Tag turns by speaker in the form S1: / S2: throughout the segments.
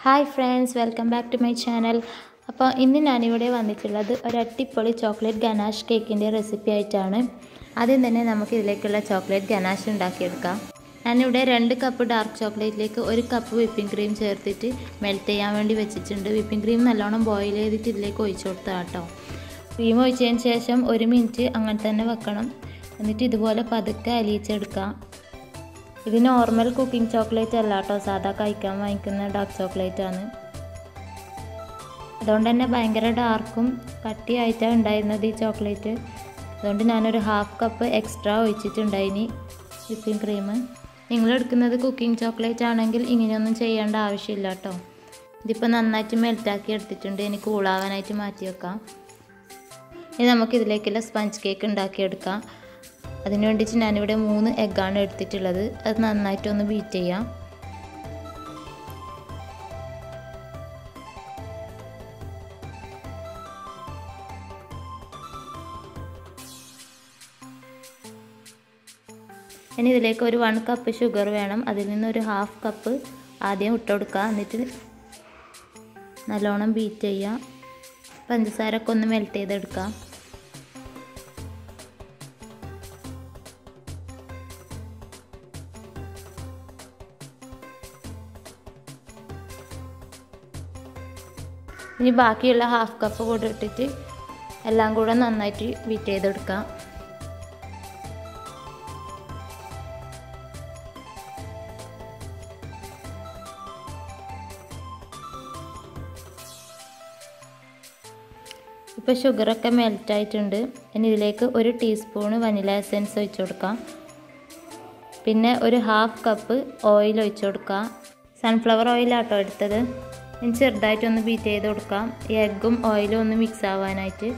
S1: hi friends welcome back to my channel അപ്പോൾ ഇന്ന് ഞാനിവിടെ വന്നിട്ടുള്ളത് ഒരു അട്ടിപ്പൊളി ചോക്ലേറ്റ് ഗനാഷ് കേക്കിൻ്റെ റെസിപ്പി ആയിട്ടാണ് ആദ്യം തന്നെ നമുക്ക് ഇതിലേക്കുള്ള ചോക്ലേറ്റ് ഗനാഷ് ഉണ്ടാക്കിയെടുക്കാം ഞാനിവിടെ രണ്ട് കപ്പ് ഡാർക്ക് ചോക്ലേറ്റിലേക്ക് ഒരു കപ്പ് വിപ്പിംഗ് ക്രീം ചേർത്തിട്ട് മെൽറ്റ് ചെയ്യാൻ വേണ്ടി വെച്ചിട്ടുണ്ട് വിപ്പിംഗ് ക്രീം നല്ലോണം ബോയിൽ ചെയ്തിട്ട് ഇതിലേക്ക് ഒഴിച്ചു കൊടുത്താൽ കേട്ടോ ക്രീം ഒഴിച്ചതിന് ശേഷം ഒരു മിനിറ്റ് അങ്ങനെ തന്നെ വെക്കണം എന്നിട്ട് ഇതുപോലെ പതുക്കെ അലിയിച്ചെടുക്കാം ഇത് നോർമൽ കുക്കിംഗ് ചോക്ലേറ്റ് അല്ല കേട്ടോ സാധാ കഴിക്കാൻ വാങ്ങിക്കുന്ന ഡാർക്ക് ചോക്ലേറ്റ് ആണ് അതുകൊണ്ട് തന്നെ ഭയങ്കര ഡാർക്കും കട്ടിയായിട്ടാണ് ഉണ്ടായിരുന്നത് ഈ ചോക്ലേറ്റ് അതുകൊണ്ട് ഞാനൊരു ഹാഫ് കപ്പ് എക്സ്ട്രാ ഒഴിച്ചിട്ടുണ്ടായിനി വിപ്പിംഗ് ക്രീം നിങ്ങൾ എടുക്കുന്നത് കുക്കിംഗ് ചോക്ലേറ്റ് ആണെങ്കിൽ ഇങ്ങനെയൊന്നും ചെയ്യേണ്ട ആവശ്യമില്ല കേട്ടോ ഇതിപ്പോൾ നന്നായിട്ട് മെൽറ്റാക്കി എടുത്തിട്ടുണ്ട് ഇനി കൂളാവാനായിട്ട് മാറ്റി വെക്കാം ഇനി നമുക്ക് ഇതിലേക്കുള്ള സ്പഞ്ച് കേക്ക് ഉണ്ടാക്കിയെടുക്കാം അതിന് വേണ്ടിയിട്ട് ഞാനിവിടെ മൂന്ന് എഗ്ഗാണ് എടുത്തിട്ടുള്ളത് അത് നന്നായിട്ടൊന്ന് ബീറ്റ് ചെയ്യാം ഇനി ഇതിലേക്ക് ഒരു വൺ കപ്പ് ഷുഗർ വേണം അതിൽ നിന്ന് ഒരു ഹാഫ് കപ്പ് ആദ്യം ഇട്ട് കൊടുക്കുക എന്നിട്ട് നല്ലോണം ബീറ്റ് ചെയ്യുക പഞ്ചസാരൊക്കെ ഒന്ന് മെൽറ്റ് ചെയ്തെടുക്കാം ഇനി ബാക്കിയുള്ള ഹാഫ് കപ്പ് കൂടെ ഇട്ടിട്ട് എല്ലാം കൂടെ നന്നായിട്ട് ബീറ്റ് ചെയ്തെടുക്കാം ഇപ്പോൾ ഷുഗറൊക്കെ മെൽറ്റ് ആയിട്ടുണ്ട് ഇനി ഇതിലേക്ക് ഒരു ടീസ്പൂണ് വനില എസൻസ് ഒഴിച്ചു കൊടുക്കാം പിന്നെ ഒരു ഹാഫ് കപ്പ് ഓയിൽ ഒഴിച്ചു കൊടുക്കാം സൺഫ്ലവർ ഓയിലാട്ടോ എടുത്തത് ഇനി ചെറുതായിട്ടൊന്ന് ബീറ്റ് ചെയ്ത് കൊടുക്കാം ഈ എഗ്ഗും ഓയിലും ഒന്ന് മിക്സ് ആവാനായിട്ട്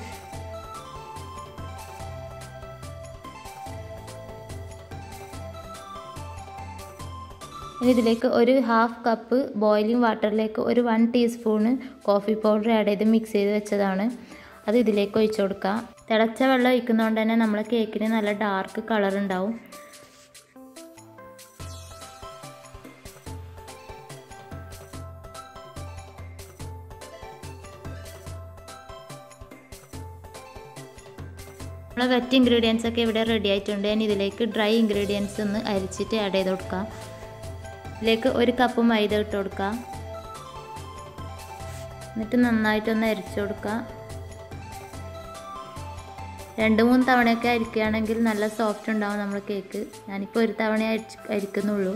S1: ഇനി ഇതിലേക്ക് ഒരു ഹാഫ് കപ്പ് ബോയിലിംഗ് വാട്ടറിലേക്ക് ഒരു one teaspoon coffee powder add ചെയ്ത് മിക്സ് ചെയ്ത് വെച്ചതാണ് അത് ഇതിലേക്ക് ഒഴിച്ചു കൊടുക്കുക തിളച്ച വെള്ളം ഒഴിക്കുന്നതുകൊണ്ട് തന്നെ നമ്മളെ കേക്കിന് നല്ല ഡാർക്ക് കളർ ഉണ്ടാവും നമ്മളെ വെറ്റ് ഇൻഗ്രീഡിയൻസ് ഒക്കെ ഇവിടെ റെഡി ആയിട്ടുണ്ട് ഇനി ഇതിലേക്ക് ഡ്രൈ ഇൻഗ്രീഡിയൻസ് ഒന്ന് അരിച്ചിട്ട് ആഡ് ചെയ്ത് കൊടുക്കാം ഇതിലേക്ക് ഒരു കപ്പ് മൈദ ഇട്ട് കൊടുക്കാം എന്നിട്ട് നന്നായിട്ടൊന്ന് അരിച്ചു കൊടുക്കുക രണ്ട് മൂന്ന് തവണയൊക്കെ അരിക്കുകയാണെങ്കിൽ നല്ല സോഫ്റ്റ് ഉണ്ടാവും നമ്മുടെ കേക്ക് ഞാനിപ്പോൾ ഒരു തവണ അരിച്ച് അരിക്കുന്നുള്ളൂ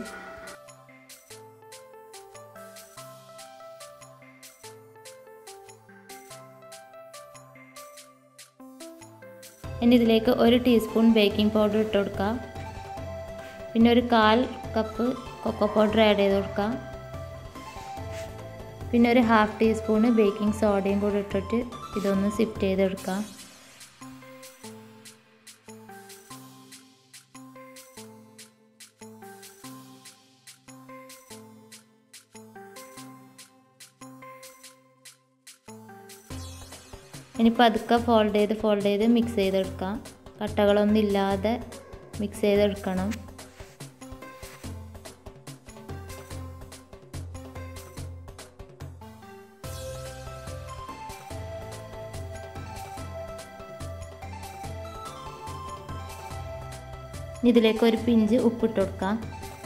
S1: ഇനി ഇതിലേക്ക് ഒരു ടീസ്പൂൺ ബേക്കിംഗ് പൗഡർ ഇട്ട് കൊടുക്കുക പിന്നെ ഒരു കാൽ കപ്പ് കൊക്കോ പൗഡർ ആഡ് ചെയ്ത് കൊടുക്കുക പിന്നെ ഒരു ഹാഫ് ടീസ്പൂണ് ബേക്കിംഗ് സോഡയും കൂടി ഇട്ടിട്ട് ഇതൊന്ന് സിഫ്റ്റ് ചെയ്തെടുക്കാം ഇനി പതുക്കെ ഫോൾഡ് ചെയ്ത് ഫോൾഡ് ചെയ്ത് മിക്സ് ചെയ്തെടുക്കാം കട്ടകളൊന്നും ഇല്ലാതെ മിക്സ് ചെയ്തെടുക്കണം ഇതിലേക്ക് ഒരു പിഞ്ച് ഉപ്പിട്ട് കൊടുക്കാം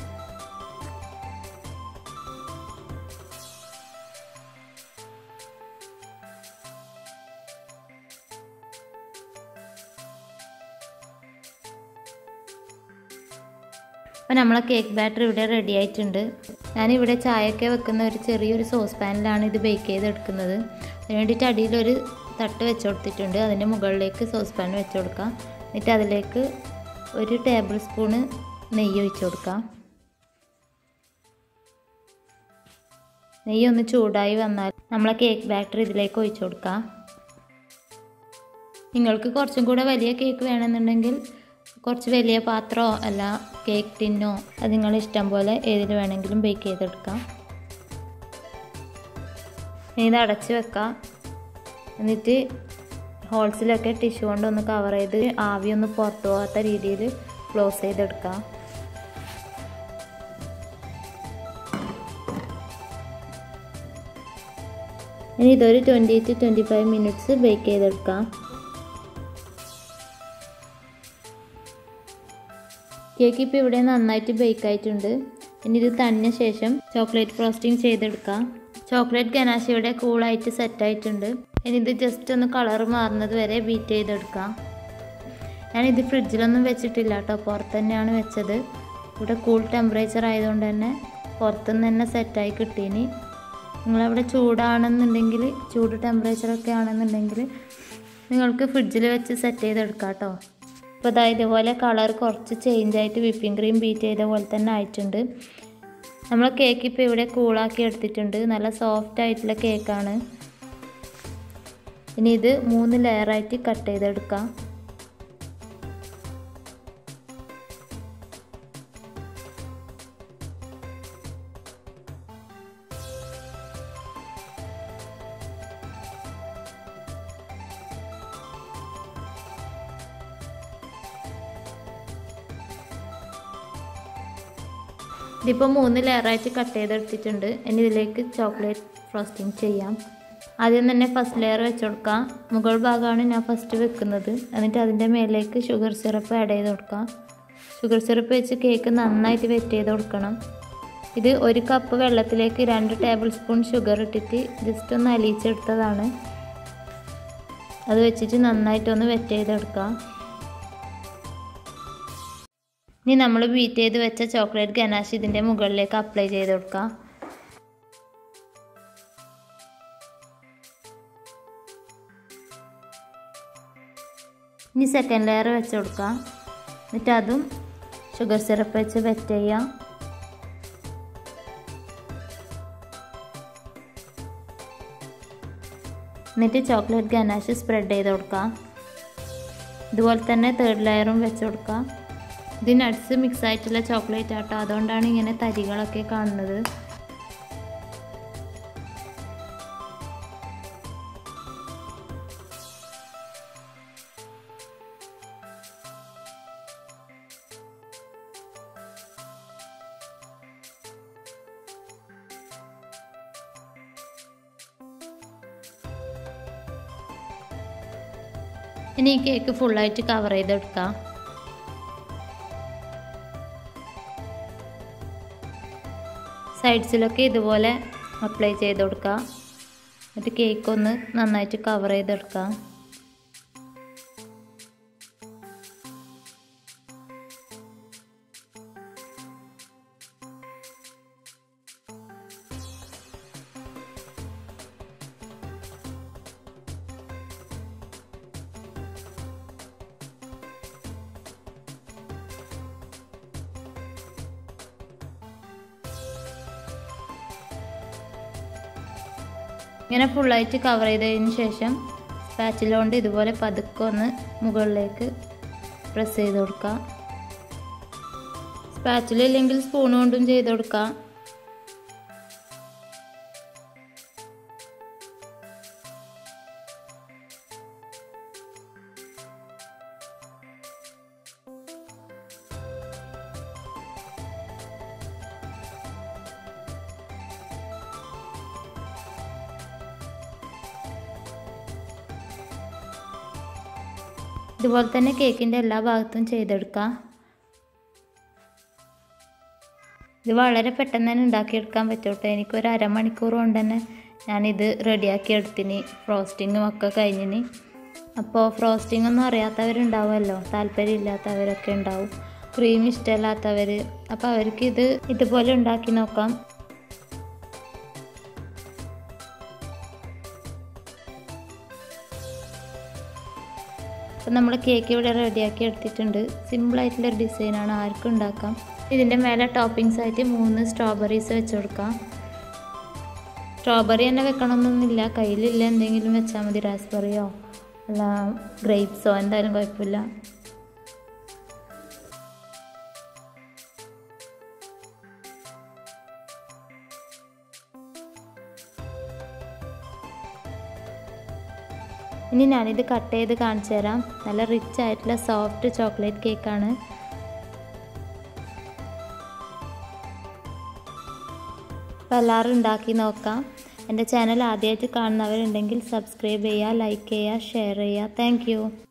S1: അപ്പോൾ നമ്മളെ കേക്ക് ബാറ്റർ ഇവിടെ റെഡി ആയിട്ടുണ്ട് ഞാനിവിടെ ചായയൊക്കെ വെക്കുന്ന ഒരു ചെറിയൊരു സോസ് പാനിലാണ് ഇത് ബേക്ക് ചെയ്തെടുക്കുന്നത് അതിന് വേണ്ടിയിട്ട് അടിയിലൊരു തട്ട് വെച്ച് കൊടുത്തിട്ടുണ്ട് അതിൻ്റെ മുകളിലേക്ക് സോസ് പാൻ വെച്ച് കൊടുക്കാം എന്നിട്ട് അതിലേക്ക് ഒരു ടേബിൾ സ്പൂണ് നെയ്യ് ഒഴിച്ച് കൊടുക്കാം നെയ്യ് ഒന്ന് ചൂടായി വന്നാൽ നമ്മളെ കേക്ക് ബാറ്റർ ഇതിലേക്ക് ഒഴിച്ചു കൊടുക്കാം നിങ്ങൾക്ക് കുറച്ചും കൂടെ വലിയ കേക്ക് വേണമെന്നുണ്ടെങ്കിൽ കുറച്ച് വലിയ പാത്രമോ അല്ല കേക്ക് ടിന്നോ അത് നിങ്ങൾ ഇഷ്ടം പോലെ ഏതിൽ വേണമെങ്കിലും ബേക്ക് ചെയ്തെടുക്കാം ഇനി ഇത് അടച്ച് വെക്കാം എന്നിട്ട് ഹോൾസിലൊക്കെ ടിഷ്യൂ കൊണ്ടൊന്ന് കവർ ചെയ്ത് ആവിയൊന്ന് പുറത്തു പോകാത്ത രീതിയിൽ ക്ലോസ് ചെയ്തെടുക്കാം ഇനി ഇതൊരു twenty to twenty five minutes bake ചെയ്തെടുക്കാം കേക്ക് ഇപ്പോൾ ഇവിടെ നന്നായിട്ട് ബേക്ക് ആയിട്ടുണ്ട് ഇനി ഇത് തണിഞ്ഞ ശേഷം ചോക്ലേറ്റ് ഫ്രോസ്റ്റിംഗ് ചെയ്തെടുക്കാം ചോക്ലേറ്റ് ഗനാശ ഇവിടെ കൂളായിട്ട് സെറ്റായിട്ടുണ്ട് ഇനി ഇത് ജസ്റ്റ് ഒന്ന് കളർ മാറുന്നത് വരെ ബീറ്റ് ചെയ്തെടുക്കാം ഞാനിത് ഫ്രിഡ്ജിലൊന്നും വെച്ചിട്ടില്ല കേട്ടോ പുറത്ത് തന്നെയാണ് വെച്ചത് ഇവിടെ കൂൾ ടെമ്പറേച്ചർ ആയതുകൊണ്ട് തന്നെ പുറത്തുനിന്ന് തന്നെ സെറ്റായി കിട്ടീനി നിങ്ങളവിടെ ചൂടാണെന്നുണ്ടെങ്കിൽ ചൂട് ടെമ്പറേച്ചറൊക്കെ ആണെന്നുണ്ടെങ്കിൽ നിങ്ങൾക്ക് ഫ്രിഡ്ജിൽ വെച്ച് സെറ്റ് ചെയ്തെടുക്കാം കേട്ടോ അപ്പോൾ ഇതാ ഇതുപോലെ കളർ കുറച്ച് ചേഞ്ച് ആയിട്ട് വിപ്പിംഗ് ക്രീം ബീറ്റ് ചെയ്ത പോലെ തന്നെ ആയിട്ടുണ്ട് നമ്മൾ കേക്ക് ഇപ്പോൾ ഇവിടെ കൂളാക്കി എടുത്തിട്ടുണ്ട് നല്ല സോഫ്റ്റ് ആയിട്ടുള്ള കേക്കാണ് ഇനി ഇത് മൂന്ന് ലെയറായിട്ട് കട്ട് ചെയ്തെടുക്കാം ഇതിപ്പോൾ മൂന്ന് ലെയറായിട്ട് കട്ട് ചെയ്തെടുത്തിട്ടുണ്ട് ഇനി ഇതിലേക്ക് ചോക്ലേറ്റ് ഫ്രോസ്റ്റിംഗ് ചെയ്യാം ആദ്യം തന്നെ ഫസ്റ്റ് ലെയർ വെച്ച് കൊടുക്കാം മുകൾ ഭാഗമാണ് ഞാൻ ഫസ്റ്റ് വെക്കുന്നത് എന്നിട്ട് അതിൻ്റെ മേലേക്ക് ഷുഗർ സിറപ്പ് ആഡ് ചെയ്ത് കൊടുക്കാം ഷുഗർ സിറപ്പ് വെച്ച് കേക്ക് നന്നായിട്ട് വെറ്റ് ചെയ്ത് കൊടുക്കണം ഇത് ഒരു കപ്പ് വെള്ളത്തിലേക്ക് രണ്ട് ടേബിൾ സ്പൂൺ ഷുഗർ ഇട്ടിട്ട് ജസ്റ്റ് ഒന്ന് അലിയിച്ചെടുത്തതാണ് അത് വെച്ചിട്ട് നന്നായിട്ടൊന്ന് വെറ്റ് ചെയ്തെടുക്കാം ഇനി നമ്മൾ ബീറ്റ് ചെയ്ത് വെച്ച ചോക്ലേറ്റ് ഗനാഷ് ഇതിൻ്റെ മുകളിലേക്ക് അപ്ലൈ ചെയ്ത് കൊടുക്കാം ഇനി സെക്കൻഡ് ലെയർ വെച്ച് കൊടുക്കാം എന്നിട്ട് അതും ഷുഗർ സിറപ്പ് വെച്ച് വെറ്റ് ചെയ്യാം എന്നിട്ട് ചോക്ലേറ്റ് ഗനാഷ് സ്പ്രെഡ് ചെയ്ത് കൊടുക്കാം ഇതുപോലെ തന്നെ തേർഡ് ലെയറും വെച്ച് കൊടുക്കാം ഇത് നട്ട്സ് മിക്സ് ആയിട്ടുള്ള ചോക്ലേറ്റ് ആട്ടോ അതുകൊണ്ടാണ് ഇങ്ങനെ തരികളൊക്കെ കാണുന്നത് ഇനി ഈ കേക്ക് ഫുള്ളായിട്ട് കവർ ചെയ്തെടുക്കാം സൈഡ്സിലൊക്കെ ഇതുപോലെ അപ്ലൈ ചെയ്ത് കൊടുക്കുക എന്നിട്ട് കേക്ക് ഒന്ന് നന്നായിട്ട് കവർ ചെയ്തെടുക്കാം ഇങ്ങനെ ഫുള്ളായിട്ട് കവർ ചെയ്തതിന് ശേഷം സ്പാച്ചില കൊണ്ട് ഇതുപോലെ പതുക്കെ ഒന്ന് മുകളിലേക്ക് പ്രസ് ചെയ്ത് കൊടുക്കാം സ്പാച്ചില ഇല്ലെങ്കിൽ സ്പൂൺ കൊണ്ടും ചെയ്ത് കൊടുക്കാം ഇതുപോലെ തന്നെ കേക്കിൻ്റെ എല്ലാ ഭാഗത്തും ചെയ്തെടുക്കാം ഇത് വളരെ പെട്ടെന്ന് തന്നെ ഉണ്ടാക്കിയെടുക്കാൻ പറ്റോട്ടെ എനിക്കൊരു അരമണിക്കൂർ കൊണ്ട് തന്നെ ഞാനിത് റെഡിയാക്കി എടുത്തിന് ഫ്രോസ്റ്റിങ്ങും ഒക്കെ കഴിഞ്ഞിന് അപ്പോൾ ഫ്രോസ്റ്റിംഗ് ഒന്നും അറിയാത്തവരുണ്ടാവുമല്ലോ താല്പര്യമില്ലാത്തവരൊക്കെ ഉണ്ടാവും ക്രീം ഇഷ്ടമില്ലാത്തവർ അപ്പോൾ അവർക്ക് ഇത് ഇതുപോലെ ഉണ്ടാക്കി നോക്കാം അപ്പം നമ്മൾ കേക്ക് ഇവിടെ റെഡിയാക്കി എടുത്തിട്ടുണ്ട് സിമ്പിളായിട്ടുള്ളൊരു ഡിസൈനാണ് ആർക്കും ഉണ്ടാക്കാം ഇതിൻ്റെ മേലെ ടോപ്പിങ്സ് ആയിട്ട് മൂന്ന് സ്ട്രോബെറീസ് വെച്ച് കൊടുക്കാം സ്ട്രോബെറി തന്നെ വെക്കണമെന്നൊന്നുമില്ല കയ്യിലില്ല എന്തെങ്കിലും വെച്ചാൽ മതി റാസ്ബെറിയോ അല്ല ഗ്രേപ്സോ എന്തായാലും കുഴപ്പമില്ല ഇനി ഞാനിത് കട്ട് ചെയ്ത് കാണിച്ചു തരാം നല്ല റിച്ച് ആയിട്ടുള്ള സോഫ്റ്റ് ചോക്ലേറ്റ് കേക്കാണ് അപ്പോൾ എല്ലാവരും ഉണ്ടാക്കി നോക്കാം എൻ്റെ ചാനൽ ആദ്യമായിട്ട് കാണുന്നവരുണ്ടെങ്കിൽ സബ്സ്ക്രൈബ് ചെയ്യുക ലൈക്ക് ചെയ്യുക ഷെയർ ചെയ്യുക താങ്ക്